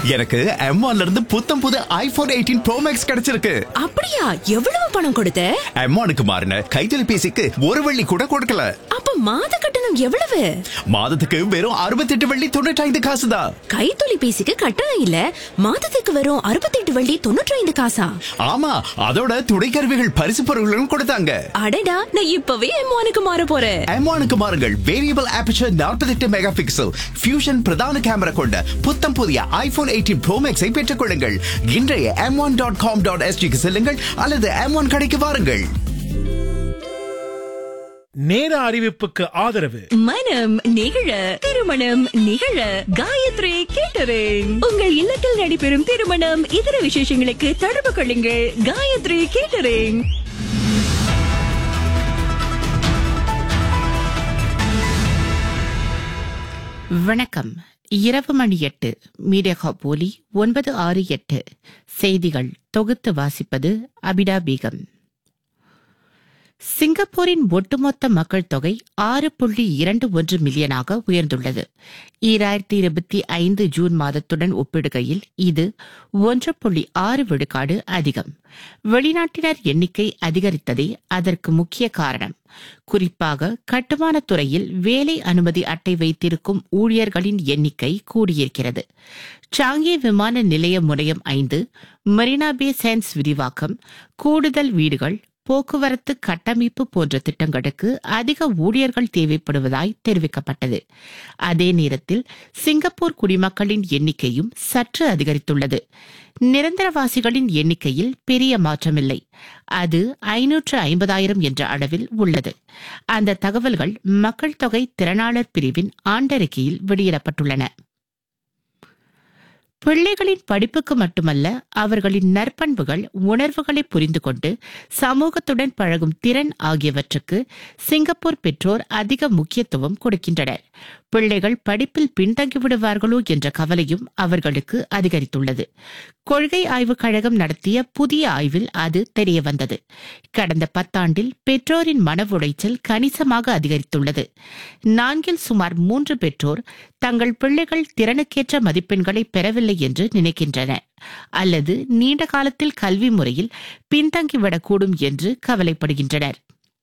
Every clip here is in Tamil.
எனக்கு M1 இருந்து புத்தம் புது ஐபோன் எயிட்டீன் ப்ரோ மேக்ஸ் கிடைச்சிருக்கு அப்படியா எவ்வளவு பணம் கொடுத்த M1க்கு மாறின கைத்தொலைபேசிக்கு ஒரு வெள்ளி கூட கொடுக்கல அப்ப மாத கட்டணம் எவ்வளவு மாதத்துக்கு வெறும் அறுபத்தெட்டு வெள்ளி தொண்ணூற்றி காசு தான் கைத்தொலைபேசிக்கு கட்டணம் இல்ல மாதத்துக்கு வரும் அறுபத்தெட்டு வள்ளி தொண்ணூற்றி ஐந்து காசா ஆமா அதோட துணை கருவிகள் பரிசு பொருள்களும் கொடுத்தாங்க அடடா நான் இப்பவே எம்மானுக்கு மாற போறேன் M1க்கு மாறுங்கள் variable aperture 48 mega pixel fusion பிரதான கேமரா கொண்ட புத்தம் புதிய ஐபோன் எயிட்டீன் ப்ரோ மேக்ஸை பெற்றுக் கொள்ளுங்கள் இன்றைய M one dot com dot எஸ்டிக்கு செல்லுங்கள் அல்லது எம் ஒன் கடைக்கு வாருங்கள் நேர அறிவிப்புக்கு ஆதரவு மனம் நிகழ திருமணம் நிகழ காயத்ரி கேட்டரிங் உங்கள் இல்லத்தில் நடைபெறும் திருமணம் இதர விசேஷங்களுக்கு தொடர்பு கொள்ளுங்கள் காயத்ரி கேட்டரிங் வணக்கம் இரவு மணி எட்டு மீடியா போலி ஒன்பது ஆறு எட்டு செய்திகள் தொகுத்து வாசிப்பது அபிடா பேகம் சிங்கப்பூரின் ஒட்டுமொத்த மக்கள் தொகை ஆறு புள்ளி இரண்டு ஒன்று மில்லியனாக உயர்ந்துள்ளது ஈராயிரத்தி இருபத்தி ஐந்து ஜூன் மாதத்துடன் ஒப்பிடுகையில் இது ஒன்று புள்ளி ஆறு விழுக்காடு அதிகம் வெளிநாட்டினர் எண்ணிக்கை அதிகரித்ததே அதற்கு முக்கிய காரணம் குறிப்பாக கட்டுமானத் துறையில் வேலை அனுமதி அட்டை வைத்திருக்கும் ஊழியர்களின் எண்ணிக்கை கூடியிருக்கிறது சாங்கே விமான நிலைய முனையம் ஐந்து மெரினா பே சேன்ஸ் விரிவாக்கம் கூடுதல் வீடுகள் போக்குவரத்து கட்டமைப்பு போன்ற திட்டங்களுக்கு அதிக ஊழியர்கள் தேவைப்படுவதாய் தெரிவிக்கப்பட்டது அதே நேரத்தில் சிங்கப்பூர் குடிமக்களின் எண்ணிக்கையும் சற்று அதிகரித்துள்ளது நிரந்தரவாசிகளின் எண்ணிக்கையில் பெரிய மாற்றமில்லை அது ஐநூற்று ஐம்பதாயிரம் என்ற அளவில் உள்ளது அந்த தகவல்கள் மக்கள் தொகை திறனாளர் பிரிவின் ஆண்டறிக்கையில் வெளியிடப்பட்டுள்ளன பிள்ளைகளின் படிப்புக்கு மட்டுமல்ல அவர்களின் நற்பண்புகள் உணர்வுகளை புரிந்து கொண்டு சமூகத்துடன் பழகும் திறன் ஆகியவற்றுக்கு சிங்கப்பூர் பெற்றோர் அதிக முக்கியத்துவம் கொடுக்கின்றனர் பிள்ளைகள் படிப்பில் பின்தங்கிவிடுவார்களோ என்ற கவலையும் அவர்களுக்கு அதிகரித்துள்ளது கொள்கை ஆய்வுக் கழகம் நடத்திய புதிய ஆய்வில் அது தெரியவந்தது கடந்த பத்தாண்டில் பெற்றோரின் மன உளைச்சல் கணிசமாக அதிகரித்துள்ளது நான்கில் சுமார் மூன்று பெற்றோர் தங்கள் பிள்ளைகள் திறனுக்கேற்ற மதிப்பெண்களை பெறவில்லை என்று நினைக்கின்றனர் அல்லது நீண்ட காலத்தில் கல்வி முறையில் பின்தங்கிவிடக்கூடும் என்று கவலைப்படுகின்றனர்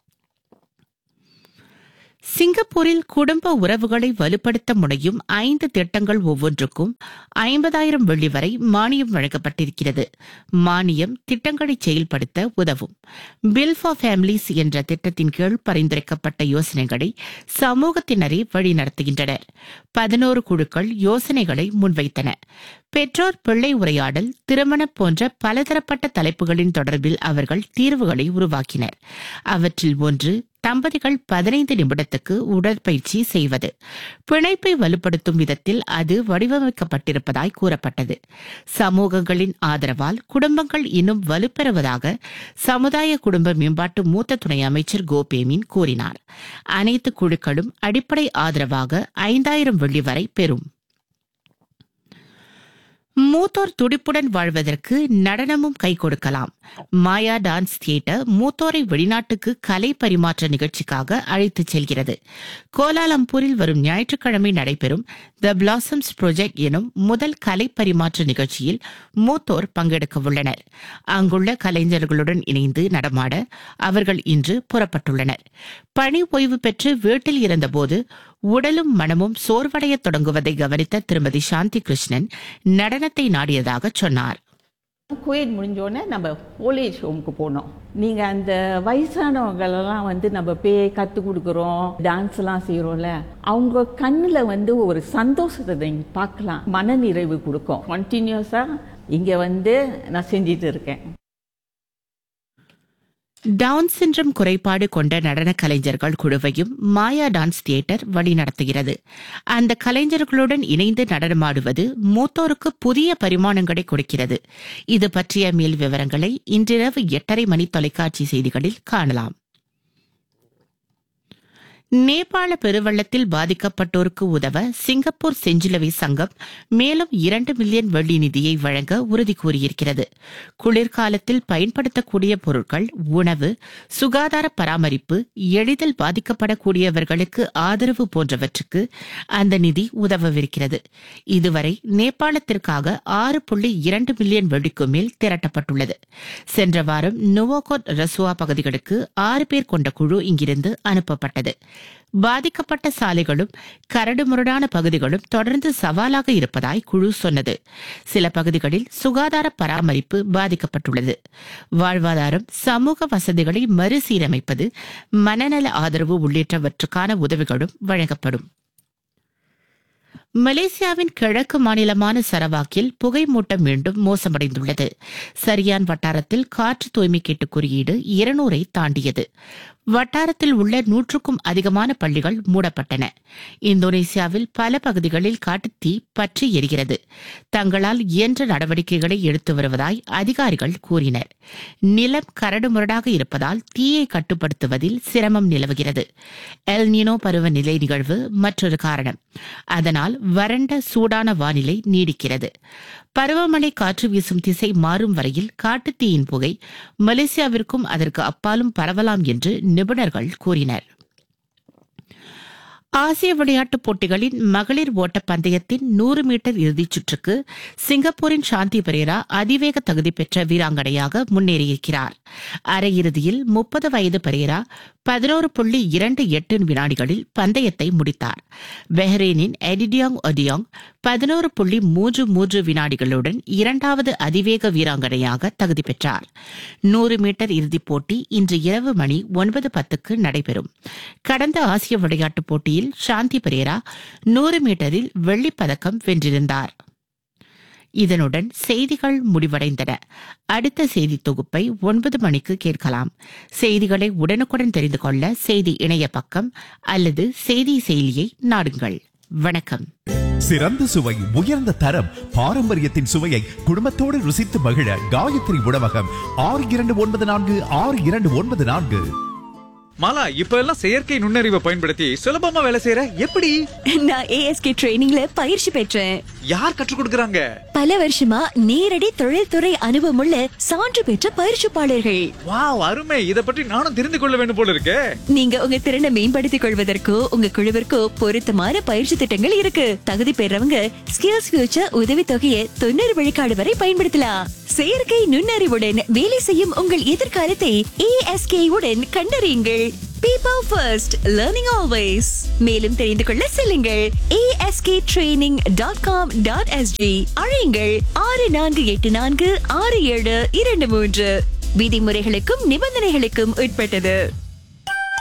சிங்கப்பூரில் குடும்ப உறவுகளை வலுப்படுத்த முனையும் ஐந்து திட்டங்கள் ஒவ்வொன்றுக்கும் ஐம்பதாயிரம் வெள்ளி வரை மானியம் வழங்கப்பட்டிருக்கிறது மானியம் திட்டங்களை செயல்படுத்த உதவும் பில் ஃபார் ஃபேமிலிஸ் என்ற திட்டத்தின் கீழ் பரிந்துரைக்கப்பட்ட யோசனைகளை சமூகத்தினரே வழிநடத்துகின்றனர் பதினோரு குழுக்கள் யோசனைகளை முன்வைத்தன பெற்றோர் பிள்ளை உரையாடல் திருமணம் போன்ற பலதரப்பட்ட தலைப்புகளின் தொடர்பில் அவர்கள் தீர்வுகளை உருவாக்கினர் அவற்றில் ஒன்று தம்பதிகள் பதினைந்து நிமிடத்துக்கு உடற்பயிற்சி செய்வது பிணைப்பை வலுப்படுத்தும் விதத்தில் அது வடிவமைக்கப்பட்டிருப்பதாய் கூறப்பட்டது சமூகங்களின் ஆதரவால் குடும்பங்கள் இன்னும் வலுப்பெறுவதாக சமுதாய குடும்ப மேம்பாட்டு மூத்த துணை அமைச்சர் கோபேமின் கூறினார் அனைத்து குழுக்களும் அடிப்படை ஆதரவாக ஐந்தாயிரம் வெள்ளி வரை பெறும் மூத்தோர் துடிப்புடன் வாழ்வதற்கு நடனமும் கை கொடுக்கலாம் மாயா டான்ஸ் தியேட்டர் மூத்தோரை வெளிநாட்டுக்கு கலை பரிமாற்ற நிகழ்ச்சிக்காக அழைத்துச் செல்கிறது கோலாலம்பூரில் வரும் ஞாயிற்றுக்கிழமை நடைபெறும் த பிளாசம்ஸ் ப்ராஜெக்ட் எனும் முதல் கலை பரிமாற்ற நிகழ்ச்சியில் மூத்தோர் பங்கெடுக்க உள்ளனர் அங்குள்ள கலைஞர்களுடன் இணைந்து நடமாட அவர்கள் இன்று புறப்பட்டுள்ளனர் பணி ஓய்வு பெற்று வீட்டில் இருந்தபோது உடலும் மனமும் சோர்வடையத் தொடங்குவதை கவனித்த திருமதி சாந்தி கிருஷ்ணன் நடனத்தை நாடியதாக சொன்னார் கோவிட் முடிஞ்சோடனே நம்ம ஓல்டேஜ் ஹோமுக்கு போனோம் நீங்கள் அந்த வயசானவங்களெல்லாம் வந்து நம்ம பே கற்றுக் கொடுக்குறோம் டான்ஸ்லாம் செய்கிறோம்ல அவங்க கண்ணில் வந்து ஒரு சந்தோஷத்தை நீங்கள் பார்க்கலாம் மனநிறைவு கொடுக்கும் கண்டினியூஸாக இங்கே வந்து நான் செஞ்சிட்டு இருக்கேன் டவுன் சின்ரம் குறைபாடு கொண்ட நடன கலைஞர்கள் குழுவையும் மாயா டான்ஸ் தியேட்டர் வழிநடத்துகிறது அந்த கலைஞர்களுடன் இணைந்து நடனமாடுவது மூத்தோருக்கு புதிய பரிமாணங்களை கொடுக்கிறது இது பற்றிய மேல் விவரங்களை இன்றிரவு எட்டரை மணி தொலைக்காட்சி செய்திகளில் காணலாம் நேபாள பெருவெள்ளத்தில் பாதிக்கப்பட்டோருக்கு உதவ சிங்கப்பூர் செஞ்சிலுவை சங்கம் மேலும் இரண்டு மில்லியன் வெள்ளி நிதியை வழங்க உறுதி கூறியிருக்கிறது குளிர்காலத்தில் பயன்படுத்தக்கூடிய பொருட்கள் உணவு சுகாதார பராமரிப்பு எளிதில் பாதிக்கப்படக்கூடியவர்களுக்கு ஆதரவு போன்றவற்றுக்கு அந்த நிதி உதவவிருக்கிறது இதுவரை நேபாளத்திற்காக ஆறு புள்ளி இரண்டு மில்லியன் வெள்ளிக்கு மேல் திரட்டப்பட்டுள்ளது சென்ற வாரம் நுவோகோட் ரசுவா பகுதிகளுக்கு ஆறு பேர் கொண்ட குழு இங்கிருந்து அனுப்பப்பட்டது பாதிக்கப்பட்ட சாலைகளும் கரடுமுரடான பகுதிகளும் தொடர்ந்து சவாலாக இருப்பதாய் குழு சொன்னது சில பகுதிகளில் சுகாதார பராமரிப்பு பாதிக்கப்பட்டுள்ளது வாழ்வாதாரம் சமூக வசதிகளை மறுசீரமைப்பது மனநல ஆதரவு உள்ளிட்டவற்றுக்கான உதவிகளும் வழங்கப்படும் மலேசியாவின் கிழக்கு மாநிலமான சரவாக்கில் புகை மூட்டம் மீண்டும் மோசமடைந்துள்ளது சரியான் வட்டாரத்தில் காற்று தூய்மை கேட்டு குறியீடு இருநூறை தாண்டியது வட்டாரத்தில் உள்ள நூற்றுக்கும் அதிகமான பள்ளிகள் மூடப்பட்டன இந்தோனேசியாவில் பல பகுதிகளில் காட்டுத்தீ பற்றி எரிகிறது தங்களால் இயன்ற நடவடிக்கைகளை எடுத்து வருவதாய் அதிகாரிகள் கூறினர் நிலம் கரடுமுரடாக இருப்பதால் தீயை கட்டுப்படுத்துவதில் சிரமம் நிலவுகிறது எல் நீனோ பருவநிலை நிகழ்வு மற்றொரு காரணம் அதனால் வறண்ட சூடான வானிலை நீடிக்கிறது பருவமழை காற்று வீசும் திசை மாறும் வரையில் காட்டுத்தீயின் புகை மலேசியாவிற்கும் அதற்கு அப்பாலும் பரவலாம் என்று நிபுணர்கள் கூறினர் ஆசிய விளையாட்டுப் போட்டிகளின் மகளிர் ஓட்டப் பந்தயத்தின் நூறு மீட்டர் இறுதிச் சுற்றுக்கு சிங்கப்பூரின் சாந்தி பெரேரா அதிவேக தகுதி பெற்ற வீராங்கனையாக முன்னேறியிருக்கிறார் அரையிறுதியில் முப்பது வயது பெரேரா பதினோரு புள்ளி இரண்டு எட்டு வினாடிகளில் பந்தயத்தை முடித்தார் பெஹ்ரைனின் எடிடியாங் ஒடியாங் பதினோரு புள்ளி மூன்று மூன்று வினாடிகளுடன் இரண்டாவது அதிவேக வீராங்கனையாக தகுதி பெற்றார் நூறு மீட்டர் இறுதிப் போட்டி இன்று இரவு மணி ஒன்பது பத்துக்கு நடைபெறும் கடந்த ஆசிய விளையாட்டுப் போட்டியில் சாந்தி பெரேரா நூறு மீட்டரில் வெள்ளிப் பதக்கம் வென்றிருந்தார் இதனுடன் செய்திகள் முடிவடைந்தன அடுத்த செய்தி தொகுப்பை ஒன்பது மணிக்கு கேட்கலாம் செய்திகளை உடனுக்குடன் தெரிந்து கொள்ள செய்தி இணைய பக்கம் அல்லது செய்தி செயலியை நாடுங்கள் வணக்கம் சிறந்த சுவை உயர்ந்த தரம் பாரம்பரியத்தின் சுவையை குடும்பத்தோடு ருசித்து மகிழ காயத்ரி உணவகம் ஆறு இரண்டு ஒன்பது நான்கு ஆறு இரண்டு ஒன்பது நான்கு மாலா இப்ப எல்லாம் செயற்கை நுண்ணறிவை பயன்படுத்தி சுலபமா வேலை செய்யற எப்படி நான் ஏஎஸ்கே ட்ரைனிங்ல பயிற்சி பெற்றேன் யார் கற்றுக் கொடுக்கறாங்க பல வருஷமா நேரடி தொழில்துறை அனுபவமுள்ள சான்று பெற்ற பயிற்சிப்பாளர்கள் வாவ் அருமை இத பற்றி நானும் தெரிந்து கொள்ள வேண்டும் போல இருக்கே நீங்க உங்க திறனை மேம்படுத்திக் கொள்வதற்கோ உங்க குழுவிற்கோ பொருத்தமான பயிற்சி திட்டங்கள் இருக்கு தகுதி பெறவங்க ஸ்கில்ஸ் ஃபியூச்சர் உதவி தொகையை தொண்ணூறு விழுக்காடு வரை பயன்படுத்தலாம் செயற்கை நுண்ணறிவுடன் வேலை செய்யும் உங்கள் எதிர்காலத்தை ஏஎஸ்கே உடன் கண்டறியுங்கள் பீப்பிள் ஃபர்ஸ்ட் லேர்னிங் ஆல்வேஸ் மேலும் தெரிந்து கொள்ள செல்லுங்கள் A S K training dot com dot SG அழையுங்கள் ஆறு நான்கு எட்டு நான்கு ஆறு ஏழு இரண்டு மூன்று விதிமுறைகளுக்கும் நிபந்தனைகளுக்கும் உட்பட்டது